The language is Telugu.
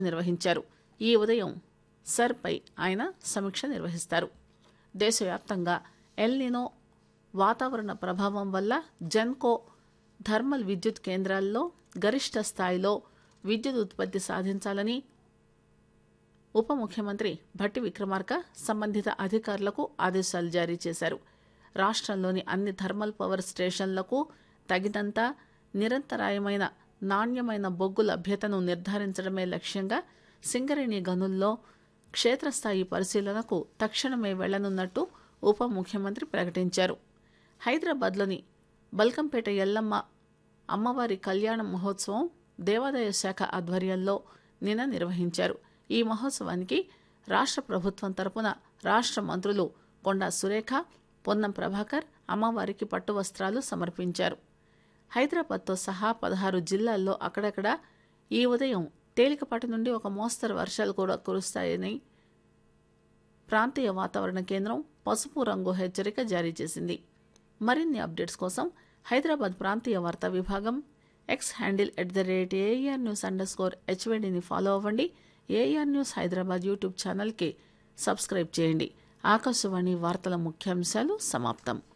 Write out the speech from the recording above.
నిర్వహించారు ఈ ఉదయం సర్పై ఆయన సమీక్ష నిర్వహిస్తారు దేశవ్యాప్తంగా ఎల్నినో వాతావరణ ప్రభావం వల్ల జెన్కో థర్మల్ విద్యుత్ కేంద్రాల్లో గరిష్ట స్థాయిలో విద్యుత్ ఉత్పత్తి సాధించాలని ఉప ముఖ్యమంత్రి భట్టి విక్రమార్క సంబంధిత అధికారులకు ఆదేశాలు జారీ చేశారు రాష్ట్రంలోని అన్ని థర్మల్ పవర్ స్టేషన్లకు తగినంత నిరంతరాయమైన నాణ్యమైన బొగ్గు లభ్యతను నిర్ధారించడమే లక్ష్యంగా సింగరేణి గనుల్లో క్షేత్రస్థాయి పరిశీలనకు తక్షణమే వెళ్లనున్నట్టు ఉప ముఖ్యమంత్రి ప్రకటించారు హైదరాబాద్లోని బల్కంపేట ఎల్లమ్మ అమ్మవారి కళ్యాణ మహోత్సవం దేవాదాయ శాఖ ఆధ్వర్యంలో నిన్న నిర్వహించారు ఈ మహోత్సవానికి రాష్ట్ర ప్రభుత్వం తరపున రాష్ట్ర మంత్రులు కొండా సురేఖ పొన్నం ప్రభాకర్ అమ్మవారికి పట్టు వస్త్రాలు సమర్పించారు హైదరాబాద్తో సహా పదహారు జిల్లాల్లో అక్కడక్కడ ఈ ఉదయం తేలికపాటి నుండి ఒక మోస్తరు వర్షాలు కూడా కురుస్తాయని ప్రాంతీయ వాతావరణ కేంద్రం పసుపు రంగు హెచ్చరిక జారీ చేసింది మరిన్ని అప్డేట్స్ కోసం హైదరాబాద్ ప్రాంతీయ వార్తా విభాగం X handle at the rate AIR news underscore హెచ్వైడిని ఫాలో అవ్వండి ఏఆర్ న్యూస్ హైదరాబాద్ యూట్యూబ్ ఛానల్కి సబ్స్క్రైబ్ చేయండి ఆకాశవాణి వార్తల ముఖ్యాంశాలు సమాప్తం